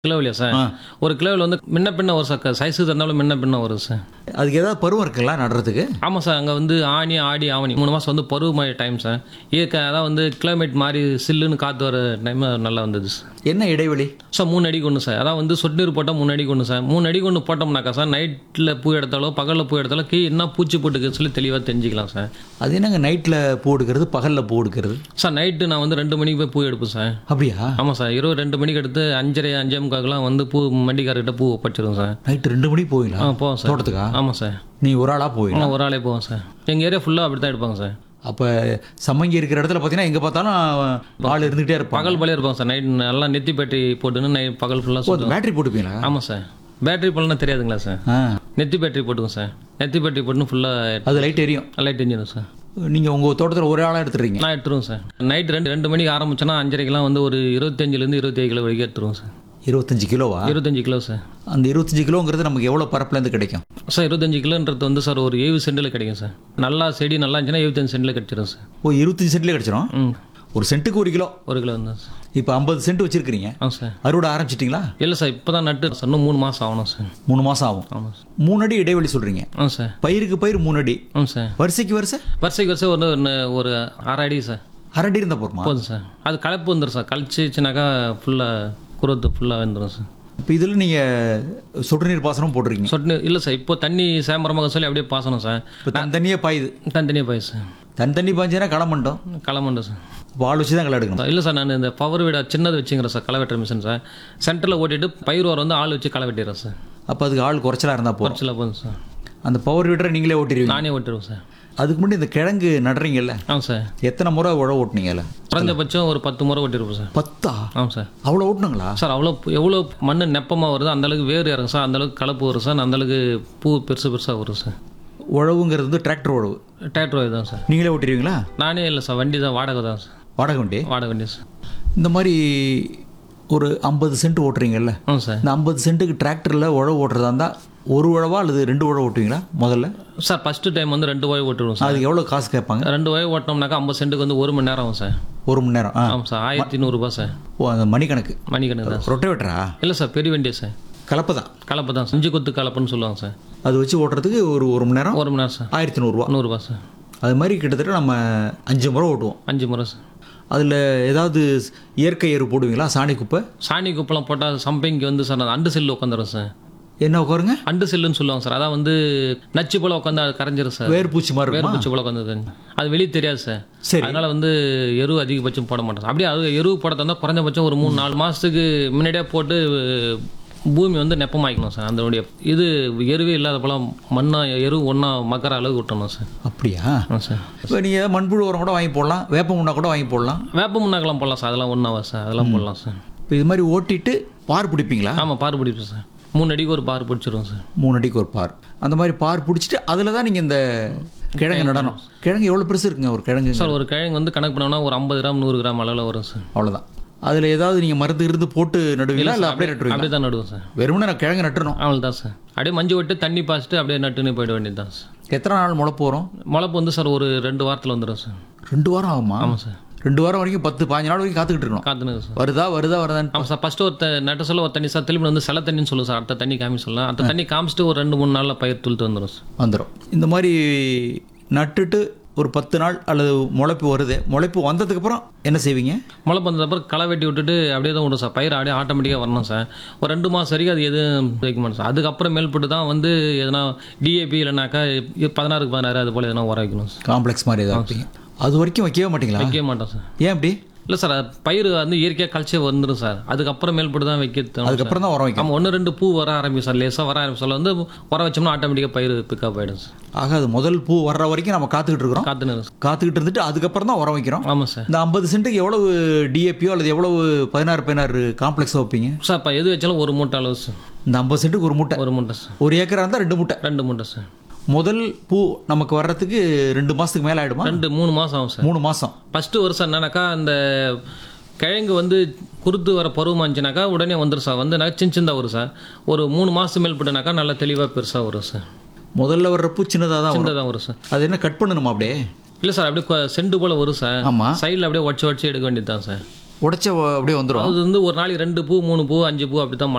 கிலோவிலையா sir ஆ. ஒரு கிலோவில் வந்து முன்ன பின்ன வரும் சார் சைஸு தந்தாலும் முன்ன பின்ன வரும் சார் அதுக்கு ஏதாவது பருவம் இருக்குங்களா நடுறதுக்கு ஆமாம் சார் அங்கே வந்து ஆனி ஆடி ஆவணி மூணு மாதம் வந்து பருவ மழை டைம் சார் இயற்கை அதான் வந்து கிளைமேட் மாதிரி சில்லுன்னு காற்று வர டைம் நல்லா வந்தது சார் என்ன இடைவெளி சார் மூணு அடிக்கு ஒன்று சார் அதான் வந்து சொட்டு நீர் போட்டால் மூணு அடிக்கு ஒன்று சார் மூணு அடிக்கு ஒன்று போட்டோம்னாக்கா சார் நைட்டில் பூ எடுத்தாலோ பகலில் பூ எடுத்தாலோ கீ என்ன பூச்சி போட்டுக்குன்னு சொல்லி தெளிவாக தெரிஞ்சுக்கலாம் சார் அது என்னங்க நைட்டில் பூ எடுக்கிறது பகலில் பூ எடுக்கிறது சார் நைட்டு நான் வந்து ரெண்டு மணிக்கு போய் பூ எடுப்பேன் சார் அப்படியா ஆமாம் சார் இரவு ரெண்டு மணிக்கு எடுத்து அஞ்சரை அஞ்சே முக்காக்கெல்லாம் வந்து பூ மண்டிக்காரர்கிட்ட பூ ஒப்பச்சிடும் சார் நைட்டு ரெண்டு மணி போவீங்களா ஆ போவோம் சார் தோட்டத்துக்கா ஆமாம் சார் நீ ஒரு ஆளாக போவீங்களா ஆமாம் ஒரு ஆளே போவோம் சார் எங்கள் ஏரியா ஃபுல்லாக அப்படி தான் எடுப்பாங்க சார் அப்போ சம்மங்கி இருக்கிற இடத்துல பார்த்தீங்கன்னா எங்கே பார்த்தாலும் ஆள் இருந்துகிட்டே இருப்பாங்க பகல் போலே இருப்பாங்க சார் நைட் நல்லா நெத்தி பேட்டரி போட்டுன்னு நைட் பகல் ஃபுல்லாக ஓ, அது பேட்டரி போட்டுப்பீங்களா ஆமாம் சார் பேட்டரி போடலன்னா தெரியாதுங்களா சார் ஆ நெத்தி பேட்டரி போட்டுக்கோங்க சார் நெத்தி பேட்டரி போட்டுன்னு ஃபுல்லாக அது லைட் எரியும் லைட் எரிஞ்சிடும் சார் நீங்கள் உங்கள் தோட்டத்தில் ஒரு ஆளாக எடுத்துறீங்க நான் எடுத்துருவோம் சார் நைட் ரெண்டு ரெண்டு மணிக்கு ஆரம்பிச்சோன்னா அஞ்சரைக்கெல்லாம் வந்து ஒரு இருபத்தஞ்சிலேருந்து இருபத்தி கிலோ வரைக்கும் எடுத்துருவோம் சார் இருபத்தஞ்சு கிலோவா இருபத்தஞ்சு கிலோ சார் அந்த இருபத்தஞ்சு கிலோங்கிறது நமக்கு எவ்வளோ பரப்புலேருந்து கிடைக்கும் சார் இருபத்தஞ்சு கிலோன்றது வந்து சார் ஒரு ஏழு சென்டில் கிடைக்கும் சார் நல்லா செடி நல்லா இருந்துச்சுன்னா எழுபத்தஞ்சு சென்டில் கிடைச்சிடும் சார் ஓ இருபத்தஞ்சு சென்ட்லேயே கிடச்சிரும் ம் ஒரு சென்ட்டுக்கு ஒரு கிலோ ஒரு கிலோ வந்து சார் இப்போ ஐம்பது சென்ட் வச்சுருக்கிறீங்க ஆ சார் அறுவடை ஆரம்பிச்சிட்டிங்களா இல்லை சார் இப்போ தான் நட்டு சார் இன்னும் மூணு மாதம் ஆகணும் சார் மூணு மாதம் ஆகும் ஆமாம் சார் மூணு அடி இடைவெளி சொல்கிறீங்க ஆ சார் பயிருக்கு பயிர் மூணு அடி ஆ சார் வரிசைக்கு வரிசை வருஷைக்கு வருஷம் ஒரு ஒன்று ஒரு அரை அடி சார் அரை அடி இருந்தால் போதுமா போதும் சார் அது கலப்பு வந்துடும் சார் கழிச்சிச்சுனாக்கா ஃபுல்லாக குரோத்து ஃபுல்லாக வந்துடும் சார் இப்போ இதில் நீங்கள் சொட்டு நீர் பாசனம் போட்டிருக்கீங்க சொட்டு இல்லை சார் இப்போ தண்ணி சேம்பரமாக சொல்லி அப்படியே பாசனம் சார் இப்போ தனித்தனியாக பாயுது தனித்தனியாக போய் சார் தனித்தண்ணி பாய்ஞ்சுன்னா களை மண்டோம் களமண்டு சார் இப்போ ஆள் வச்சு தான் களை எடுக்கணும் இல்லை சார் நான் இந்த பவர் வீட சின்னது வச்சுங்கிறேன் சார் களை வெட்டுற மிஷின் சார் சென்டரில் ஓட்டிட்டு பயிர் வர வந்து ஆள் வச்சு களை வெட்டிடுறேன் சார் அப்போ அதுக்கு ஆள் குறைச்சலாக இருந்தால் போதும் குறைச்சல போதும் சார் அந்த பவர் வீட்டரை நீங்களே ஓட்டிடுவீங்க நானே ஓட்டிடுவேன் சார் அதுக்கு முன்னாடி இந்த கிழங்கு நடுறீங்கல்ல ஆ சார் எத்தனை முறை உழவு ஓட்டுனீங்கல்ல குறைஞ்சபட்சம் ஒரு பத்து முறை ஓட்டிருப்போம் சார் பத்தா ஆமாம் சார் அவ்வளோ ஓட்டுனுங்களா சார் அவ்வளோ எவ்வளோ மண் நெப்பமாக வருதோ அந்தளவுக்கு வேர் இறங்கும் சார் அந்தளவுக்கு கலப்பு வரும் சார் அந்தளவுக்கு பூ பெருசு பெருசாக வரும் சார் உழவுங்கிறது வந்து டிராக்டர் உழவு டிராக்டர் தான் சார் நீங்களே ஓட்டிடுவீங்களா நானே இல்லை சார் வண்டி தான் வாடகை தான் சார் வாடகை வண்டி வாடகை வண்டி சார் இந்த மாதிரி ஒரு ஐம்பது சென்ட் ஓட்டுறீங்கல்ல ஆ சார் இந்த ஐம்பது சென்ட்டுக்கு டிராக்டரில் உழவு ஓட்டுறதா இருந்தால் ஒரு உழவா அல்லது ரெண்டு உழவு ஓட்டுவீங்களா முதல்ல சார் ஃபஸ்ட்டு டைம் வந்து ரெண்டு வாய் ஓட்டிடுவோம் சார் அதுக்கு எவ்வளோ காசு கேட்பாங்க ரெண்டு வாய் ஓட்டினோம்னாக்கா ஐம்பது சென்ட்டுக்கு வந்து ஒரு மணி நேரம் ஆகும் சார் ஒரு மணி நேரம் ஆ ஆமாம் சார் ஆயிரத்தி நூறுரூபா சார் ஓ அந்த மணிக்கணக்கு மணிக்கணக்கு தான் ரொட்டேவேட்டரா இல்லை சார் பெரிய வண்டியா சார் கலப்பை தான் கலப்பு தான் செஞ்சு கொத்து கலப்புன்னு சொல்லுவாங்க சார் அது வச்சு ஓட்டுறதுக்கு ஒரு ஒரு மணி நேரம் ஒரு மணி நேரம் சார் ஆயிரத்தி நூறுரூவா நூறுரூபா சார் அது மாதிரி கிட்டத்தட்ட நம்ம அஞ்சு முறை ஓட்டுவோம் அஞ்சு முறை சார் அதில் ஏதாவது இயற்கை எரு போடுவீங்களா சாணி குப்பை சாணி குப்பெல்லாம் போட்டால் சம்பைக்கு வந்து சார் அந்த அண்டு செல்லு உட்காந்துரும் சார் என்ன உட்காருங்க அண்டு செல்லுன்னு சொல்லுவாங்க சார் அதான் வந்து நச்சு போல உட்காந்து அது கரைஞ்சிரும் சார் வேர் பூச்சி மாதிரி வேறு இருக்குமா பூச்சி போல உட்காந்து அது வெளியே தெரியாது சார் சரி அதனால வந்து எரு அதிகபட்சம் போட மாட்டோம் அப்படியே அது எரு போட தந்தா குறைஞ்சபட்சம் ஒரு மூணு நாலு மாதத்துக்கு முன்னாடியே போட்டு பூமி வந்து நெப்பமாக்கணும் சார் அதனுடைய இது எருவே இல்லாத போல மண்ணா எரு ஒன்றா மக்கற அளவுக்கு விட்டணும் சார் அப்படியா ஆ சார் இப்போ நீங்கள் மண்புழு உரம் கூட வாங்கி போடலாம் வேப்ப முன்னா கூட வாங்கி போடலாம் வேப்ப முன்னாக்கெல்லாம் போடலாம் சார் அதெல்லாம் ஒன்றாவா சார் அதெல்லாம் போடலாம் சார் இப்போ இது மாதிரி ஓட்டிட்டு பார் பிடிப்பீங்களா ஆமாம் பாரு பிடிப்போம் சார் மூணு அடிக்கு ஒரு பாரு பிடிச்சிருவோம் சார் மூணு அடிக்கு ஒரு பார் அந்த மாதிரி பார் பிடிச்சிட்டு அதில் தான் நீங்கள் இந்த கிழங்கு நடணும் கிழங்கு எவ்வளோ பெருசு இருக்குங்க ஒரு கிழங்கு சார் ஒரு கிழங்கு வந்து கணக்கு பண்ணோம்னா ஒரு ஐம்பது கிராம் நூறு கிராம் அளவில் வரும் சார் அவ்வளோதான் அதில் ஏதாவது நீங்கள் மருந்து இருந்து போட்டு நடுவீங்களா இல்லை அப்படியே நட்டுருவீங்களா அப்படியே தான் நடுவோம் சார் வெறுமனே நான் கிழங்கு நட்டுறணும் அவ்வளோ தான் சார் அப்படியே மஞ்சள் விட்டு தண்ணி பாய்ச்சிட்டு அப்படியே நட்டுன்னு போயிட வேண்டியது தான் சார் எத்தனை நாள் முளைப்பு வரும் முளைப்பு வந்து சார் ஒரு ரெண்டு வாரத்தில் வந்துடும் சார் ரெண்டு வாரம் ஆகுமா ஆமாம் சார் ரெண்டு வாரம் வரைக்கும் பத்து பாஞ்சு நாள் வரைக்கும் காத்துக்கிட்டு இருக்கணும் காத்துனுங்க சார் வருதா வருதா வருதான்னு ஆமாம் சார் ஃபஸ்ட்டு ஒரு த- நட்ட சொல்ல ஒரு தண்ணி சார் திரும்பி வந்து சில தண்ணின்னு சொல்லுவோம் சார் அடுத்த தண்ணி காமி சொல்லலாம் அடுத்த தண்ணி காமிச்சிட்டு ஒரு ரெண்டு மூணு நாளில் பயிர் துளுத்து வந்துடும் சார் வந்துடும் இந்த மாதிரி நட்டுட்டு ஒரு பத்து நாள் அல்லது முளைப்பு வருது முளைப்பு வந்ததுக்கப்புறம் என்ன செய்வீங்க முளைப்பு வந்ததுக்கப்புறம் களை வெட்டி விட்டுட்டு அப்படியே தான் விடும் சார் பயிர் அப்படியே ஆட்டோமேட்டிக்காக வரணும் சார் ஒரு ரெண்டு மாதம் வரைக்கும் அது எதுவும் வைக்க மாட்டோம் சார் அதுக்கப்புறம் மேல்பட்டு தான் வந்து எதனா டிஏபி இல்லைனாக்கா இ- பதினாறுக்கு பதினாறு அது போல் எதனா உர வைக்கணும் சார் காம்ப்ளெக்ஸ் மாதிரி ஏதாவது வைப்பீங்க அது வரைக்கும் வைக்கவே மாட்டீங்களா வைக்கவே மாட்டோம் சார் ஏன் அப்படி இல்லை சார் அது பயிர் வந்து இயற்கையாக கழிச்சே வந்துடும் சார் அதுக்கப்புறம் மேல்பட்டு தான் வைக்க அதுக்கப்புறம் தான் உரம் வைக்கணும் ஆமாம் ஒன்று ரெண்டு பூ வர ஆரம்பிக்கும் சார் லேசாக வர ஆரம்பிக்கும் சொல்ல வந்து உர வச்சோம்னா ஆட்டோமேட்டிக்காக பயிர் பிக்கப் ஆகிடும் சார் ஆக அது முதல் பூ வர்ற வரைக்கும் நம்ம காத்துக்கிட்டு இருக்கிறோம் காத்துன்னு சார் காத்துக்கிட்டு இருந்துட்டு அதுக்கப்புறம் தான் உரம் வைக்கிறோம் ஆமாம் சார் இந்த ஐம்பது சென்ட்டுக்கு எவ்வளவு டிஏபியோ அல்லது எவ்வளவு பதினாறு பதினாறு காம்ப்ளெக்ஸ் வைப்பீங்க சார் இப்போ எது வச்சாலும் ஒரு மூட்டை அளவு சார் இந்த ஐம்பது சென்ட்டுக்கு ஒரு மூட்டை ஒரு மூட்டை சார் ஒரு ஏக்கரா இருந்தால் ரெண்டு மூட்டை ரெண்டு மூட்டை சார் முதல் பூ நமக்கு வர்றதுக்கு ரெண்டு மாசத்துக்கு மேலே ஆயிடுமா ரெண்டு மூணு மாதம் ஆகும் சார் மூணு மாசம் ஃபஸ்ட்டு வருஷம் என்னன்னாக்கா அந்த கிழங்கு வந்து குருத்து வர பருவமாக இருந்துச்சுனாக்கா உடனே வந்துடும் சார் வந்து சின்ன சின்னதாக வரும் சார் ஒரு மூணு மாதம் மேல்பட்டுனாக்கா நல்லா தெளிவாக பெருசாக வரும் சார் முதல்ல வர்ற பூ சின்னதாக தான் வரும் சின்னதாக வரும் சார் அது என்ன கட் பண்ணணுமா அப்படியே இல்லை சார் அப்படியே கொ- செண்டு போல் வரும் சார் ஆமா சைடில் அப்படியே உடச்சி உடச்சி எடுக்க வேண்டியது தான் சார் உடைச்ச அப்படியே வந்துடும் அது வந்து ஒரு நாளைக்கு ரெண்டு பூ மூணு பூ அஞ்சு பூ அப்படி தான்